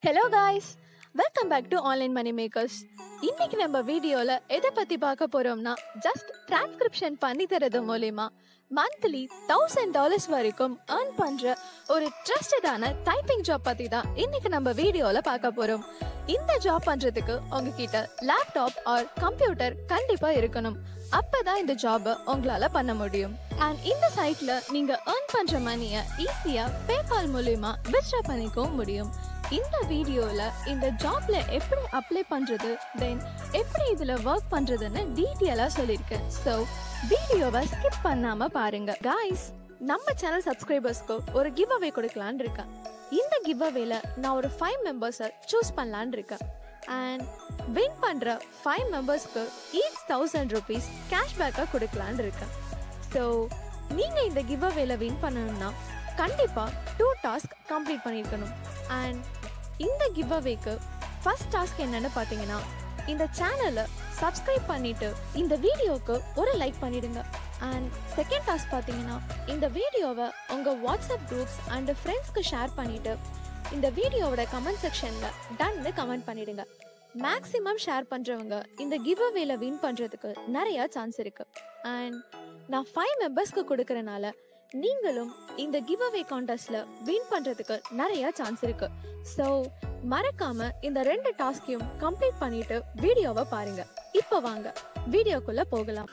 hello guys welcome back to online money makers இன்னைக்கு நம்ம வீடியோல எதை பத்தி பார்க்க போறோம்னா ஜஸ்ட் டிரான்ஸ்கிரிப்ஷன் பண்ணி தரது மூலியமா மந்த்லி தௌசண்ட் டாலர்ஸ் வரைக்கும் earn பண்ற ஒரு ட்ரஸ்டடான டைப்பிங் ஜாப் பத்தி தான் இன்னைக்கு நம்ம வீடியோல பார்க்க போறோம் இந்த ஜாப் பண்றதுக்கு உங்ககிட்ட லேப்டாப் ஆர் கம்ப்யூட்டர் கண்டிப்பா இருக்கணும் அப்பதான் இந்த ஜாபை உங்களால பண்ண முடியும் அண்ட் இந்த சைட்ல நீங்க earn பண்ற மணியை ஈஸியா பேபால் மூலியமா வித்ட்ரா பண்ணிக்கவும் முடியும் இந்த வீடியோல இந்த ஜாப்ல எப்படி அப்ளை பண்றது தென் எப்படி இதுல ஒர்க் பண்றதுன்னு டீட்டெயிலா சொல்லியிருக்கேன் ஸோ வீடியோவை ஸ்கிப் பண்ணாம பாருங்க காய்ஸ் நம்ம சேனல் சப்ஸ்கிரைபர்ஸ்க்கு ஒரு கிவ் அவே கொடுக்கலான்னு இருக்கேன் இந்த கிவ் அவேல நான் ஒரு ஃபைவ் மெம்பர்ஸை சூஸ் பண்ணலான்னு இருக்கேன் அண்ட் வின் பண்ற ஃபைவ் மெம்பர்ஸ்க்கு ஈச் தௌசண்ட் ருபீஸ் கேஷ்பேக்காக கொடுக்கலான்னு இருக்கேன் ஸோ நீங்க இந்த கிவ் அவேல வின் பண்ணணும்னா கண்டிப்பா டூ டாஸ்க் கம்ப்ளீட் பண்ணியிருக்கணும் அண்ட் இந்த கிவ் அவேக்கு ஃபர்ஸ்ட் டாஸ்க் என்னன்னு பார்த்தீங்கன்னா இந்த சேனலை சப்ஸ்கிரைப் பண்ணிட்டு இந்த வீடியோக்கு ஒரு லைக் பண்ணிடுங்க அண்ட் செகண்ட் டாஸ்க் பார்த்தீங்கன்னா இந்த வீடியோவை உங்கள் வாட்ஸ்அப் குரூப்ஸ் அண்ட் ஃப்ரெண்ட்ஸ்க்கு ஷேர் பண்ணிட்டு இந்த வீடியோவோட கமெண்ட் செக்ஷனில் டன்னு கமெண்ட் பண்ணிடுங்க மேக்ஸிமம் ஷேர் பண்ணுறவங்க இந்த கிவ் அவேல வின் பண்ணுறதுக்கு நிறைய சான்ஸ் இருக்கு அண்ட் நான் ஃபைவ் மெம்பர்ஸ்க்கு கொடுக்கறனால நீங்களும் இந்த கிவ் அவே கான்டெஸ்ட்ல வின் பண்றதுக்கு நிறைய சான்ஸ் இருக்கு ஸோ மறக்காம இந்த ரெண்டு டாஸ்கையும் கம்ப்ளீட் பண்ணிட்டு வீடியோவை பாருங்க இப்போ வாங்க வீடியோக்குள்ள போகலாம்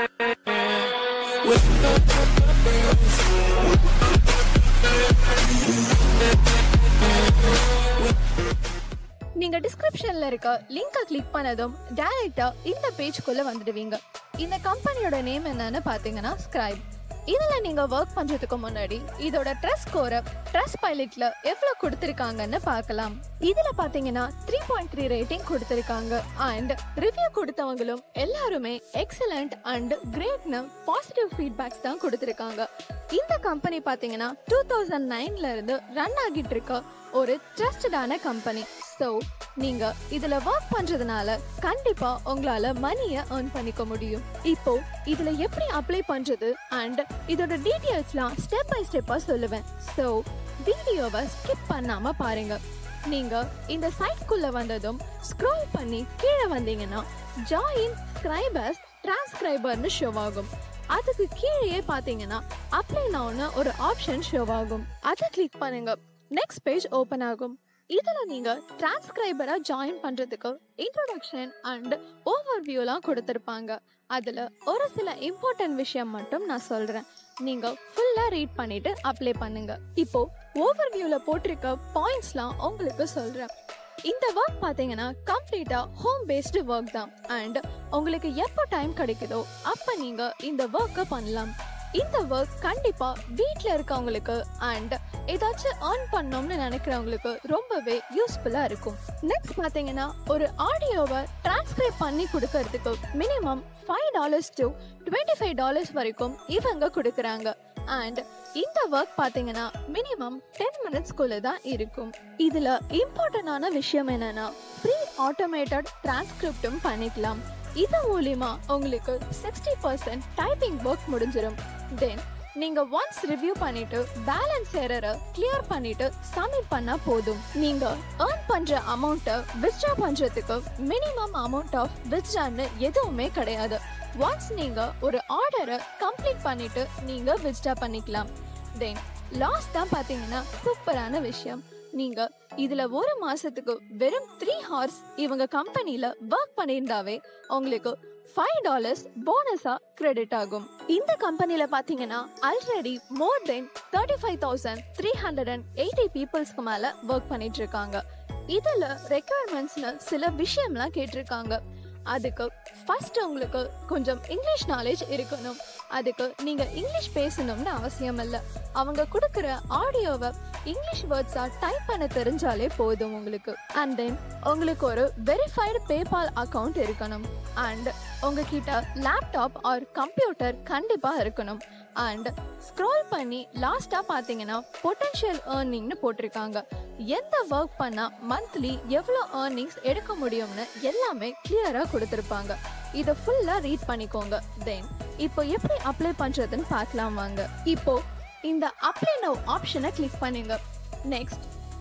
நீங்க டிஸ்கிரிப்ஷன்ல இருக்க லிங்கை கிளிக் பண்ணதும் டைரக்டா இந்த பேஜ்க்குள்ள வந்துடுவீங்க இந்த கம்பெனியோட நேம் என்னன்னு பாத்தீங்கன்னா ஸ்கிரைப் இதுல நீங்க ஒர்க் பண்றதுக்கு முன்னாடி இதோட ட்ரெஸ் ஸ்கோரை ட்ரெஸ் பைலட்ல எவ்வளவு கொடுத்திருக்காங்கன்னு பார்க்கலாம் இதுல பாத்தீங்கன்னா த்ரீ பாயிண்ட் த்ரீ ரேட்டிங் கொடுத்திருக்காங்க அண்ட் ரிவ்யூ கொடுத்தவங்களும் எல்லாருமே எக்ஸலண்ட் அண்ட் கிரேட்னு பாசிட்டிவ் ஃபீட்பேக்ஸ் தான் கொடுத்திருக்காங்க இந்த கம்பெனி பாத்தீங்கன்னா டூ தௌசண்ட் நைன்ல இருந்து ரன் ஆகிட்டு இருக்க ஒரு ட்ரஸ்டடான கம்பெனி ஸோ நீங்க இதுல ஒர்க் பண்றதுனால கண்டிப்பா உங்களால மணியை earn பண்ணிக்க முடியும் இப்போ இதுல எப்படி அப்ளை பண்றது அண்ட் இதோட டீடைல்ஸ்லாம் ஸ்டெப் பை ஸ்டெப்பா சொல்லுவேன் ஸோ வீடியோவை ஸ்கிப் பண்ணாம பாருங்க நீங்க இந்த சைட்குள்ள வந்ததும் ஸ்க்ரோல் பண்ணி கீழே வந்தீங்கன்னா ஜாயின் ஸ்கிரைபர்ஸ் டிரான்ஸ்கிரைபர்னு ஷோ ஆகும் அதுக்கு கீழே பாத்தீங்கன்னா அப்ளை நவுன்னு ஒரு ஆப்ஷன் ஷோ ஆகும் அதை கிளிக் பண்ணுங்க நெக்ஸ்ட் பேஜ் ஓபன் ஆகும் இதுல நீங்க டிரான்ஸ்கிரைபரா ஜாயின் பண்றதுக்கு இன்ட்ரோடக்ஷன் அண்ட் ஓவர் வியூலாம் கொடுத்திருப்பாங்க அதுல ஒரு சில இம்பார்ட்டன்ட் விஷயம் மட்டும் நான் சொல்றேன் நீங்க ஃபுல்லா ரீட் பண்ணிட்டு அப்ளை பண்ணுங்க இப்போ ஓவர் வியூல போட்டிருக்க பாயிண்ட்ஸ்லாம் உங்களுக்கு சொல்றேன் இந்த ஒர்க் பாத்தீங்கன்னா கம்ப்ளீட்டா ஹோம் பேஸ்டு ஒர்க் தான் அண்ட் உங்களுக்கு எப்போ டைம் கிடைக்குதோ அப்ப நீங்க இந்த ஒர்க்கை பண்ணலாம் இந்த ஒர்க் கண்டிப்பா வீட்ல இருக்கவங்களுக்கு அண்ட் ஏதாச்சும் earn பண்ணோம்னு நினைக்கிறவங்களுக்கு ரொம்பவே யூஸ்ஃபுல்லா இருக்கும் நெக்ஸ்ட் பாத்தீங்கன்னா ஒரு ஆடியோவை டிரான்ஸ்கிரைப் பண்ணி கொடுக்கறதுக்கு minimum five dollars to twenty five dollars வரைக்கும் இவங்க கொடுக்குறாங்க அண்ட் இந்த ஒர்க் பாத்தீங்கன்னா மினிமம் டென் மினிட்ஸ்க்குள்ள தான் இருக்கும் இதுல இம்பார்ட்டன்டான விஷயம் என்னன்னா ப்ரீ ஆட்டோமேட்டட் டிரான்ஸ்கிரிப்டும் பண்ணிக்கலாம் இது மூலியமா உங்களுக்கு சிக்ஸ்டி பர்சன்ட் டைப்பிங் ஒர்க் முடிஞ்சிடும் தென் நீங்க ஒன்ஸ் ரிவ்யூ பண்ணிட்டு பேலன்ஸ் எரரை கிளியர் பண்ணிட்டு சப்மிட் பண்ணா போதும் நீங்க earn பண்ற அமௌண்ட்டை வித்ட்ரா பண்றதுக்கு மினிமம் அமௌண்ட் ஆஃப் வித்ட்ரான்னு எதுவுமே கிடையாது ஒன்ஸ் நீங்க ஒரு ஆர்டரை கம்ப்ளீட் பண்ணிட்டு நீங்க வித்ட்ரா பண்ணிக்கலாம் தென் லாஸ்ட் தான் பாத்தீங்கன்னா சூப்பரான விஷயம் நீங்க இதுல ஒரு மாசத்துக்கு வெறும் த்ரீ ஹார்ஸ் இவங்க கம்பெனில ஒர்க் பண்ணியிருந்தாவே உங்களுக்கு ஃபைவ் டாலர்ஸ் போனஸா கிரெடிட் ஆகும் இந்த கம்பெனில பாத்தீங்கன்னா already more than thirty five thousand three hundred and eighty பீப்புள்ஸ்க்கு மேல ஒர்க் பண்ணிட்டு இருக்காங்க இதுல ரெக்குவயர்மெண்ட்ஸ்னு சில விஷயம்லாம் கேட்டிருக்காங்க அதுக்கு ஃபர்ஸ்ட் உங்களுக்கு கொஞ்சம் இங்கிலீஷ் நாலேஜ் இருக்கணும் அதுக்கு நீங்க இங்கிலீஷ் பேசணும்னு அவசியம் இல்லை அவங்க கொடுக்குற ஆடியோவை இங்கிலீஷ் வேர்ட்ஸா டைப் பண்ண தெரிஞ்சாலே போதும் உங்களுக்கு அண்ட் தென் உங்களுக்கு ஒரு வெரிஃபைடு பேபால் அக்கவுண்ட் இருக்கணும் அண்ட் உங்ககிட்ட லேப்டாப் ஆர் கம்ப்யூட்டர் கண்டிப்பா இருக்கணும் அண்ட் ஸ்க்ரோல் பண்ணி லாஸ்டா பாத்தீங்கன்னா பொட்டன்ஷியல் ஏர்னிங்னு போட்டிருக்காங்க எந்த ஒர்க் பண்ணா மந்த்லி எவ்வளோ ஏர்னிங்ஸ் எடுக்க முடியும்னு எல்லாமே கிளியரா கொடுத்துருப்பாங்க இதை ஃபுல்லா ரீட் பண்ணிக்கோங்க தென் இப்போ எப்படி அப்ளை பண்றதுன்னு பார்க்கலாம் வாங்க இப்போ இந்த அப்ளை நவ் ஆப்ஷனை கிளிக் பண்ணுங்க நெக்ஸ்ட்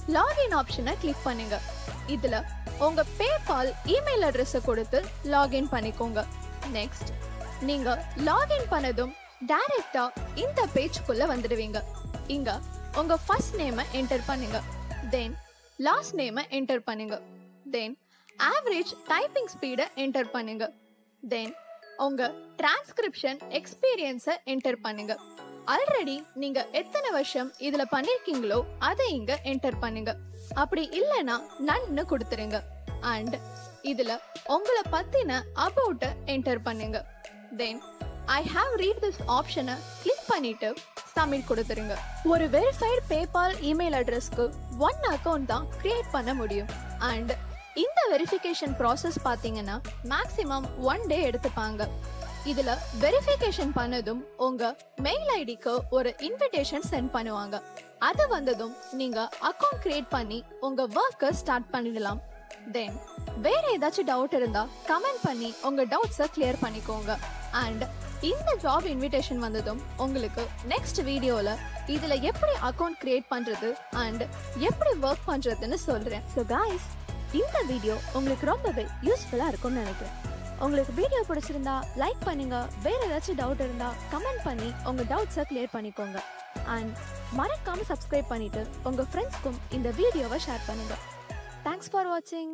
லாகின் ஆப்ஷனை கிளிக் பண்ணுங்க இதுல உங்க பேபால் இமெயில் அட்ரஸை கொடுத்து லாகின் பண்ணிக்கோங்க நெக்ஸ்ட் நீங்க லாகின் பண்ணதும் டைரக்டா இந்த பேஜ்க்குள்ள வந்துடுவீங்க இங்க உங்க ஃபர்ஸ்ட் நேமை என்டர் பண்ணுங்க தென் லாஸ்ட் நேமை என்டர் பண்ணுங்க தென் ஆவரேஜ் டைப்பிங் ஸ்பீடை என்டர் பண்ணுங்க தென் உங்க டிரான்ஸ்கிரிப்ஷன் எக்ஸ்பீரியன்ஸை என்டர் பண்ணுங்க ஆல்ரெடி நீங்க எத்தனை வருஷம் இதுல பண்ணிருக்கீங்களோ அதை இங்க என்டர் பண்ணுங்க அப்படி இல்லைன்னா நன்னு கொடுத்துருங்க அண்ட் இதுல உங்களை பத்தின அபவுட்ட என்டர் பண்ணுங்க then I have read this ஆப்ஷனை கிளிக் பண்ணிட்டு சப்மிட் கொடுத்துருங்க ஒரு வெரிஃபைடு பேபால் இமெயில் அட்ரஸ்க்கு ஒன் அக்கௌண்ட் தான் கிரியேட் பண்ண முடியும் அண்ட் இந்த வெரிஃபிகேஷன் ப்ராசஸ் பார்த்தீங்கன்னா மேக்ஸிமம் ஒன் டே எடுத்துப்பாங்க இதுல வெரிஃபிகேஷன் பண்ணதும் உங்க மெயில் ஐடிக்கு ஒரு இன்விடேஷன் சென்ட் பண்ணுவாங்க அது வந்ததும் நீங்க அக்கவுண்ட் கிரியேட் பண்ணி உங்க ஒர்க்கை ஸ்டார்ட் பண்ணிடலாம் தென் வேற ஏதாச்சும் டவுட் இருந்தா கமெண்ட் பண்ணி உங்க டவுட்ஸை கிளியர் பண்ணிக்கோங்க அண்ட் இந்த ஜாப் இன்விடேஷன் வந்ததும் உங்களுக்கு நெக்ஸ்ட் வீடியோல இதுல எப்படி அக்கவுண்ட் கிரியேட் பண்றது அண்ட் எப்படி ஒர்க் பண்றதுன்னு சொல்றேன் ஸோ காய்ஸ் இந்த வீடியோ உங்களுக்கு ரொம்பவே யூஸ்ஃபுல்லா இருக்கும்னு நினைக்கிறேன் உங்களுக்கு வீடியோ பிடிச்சிருந்தா லைக் பண்ணுங்க வேற ஏதாச்சும் டவுட் இருந்தா கமெண்ட் பண்ணி உங்க டவுட்ஸை கிளியர் பண்ணிக்கோங்க அண்ட் மறக்காம சப்ஸ்கிரைப் பண்ணிட்டு உங்க ஃப்ரெண்ட்ஸ்க்கும் இந்த வீடியோவை ஷேர் பண்ணுங்க தேங்க்ஸ் ஃபார் வாட்சிங்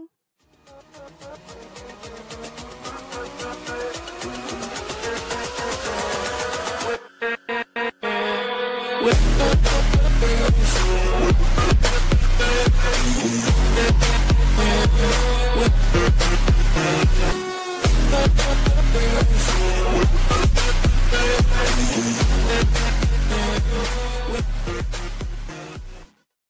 with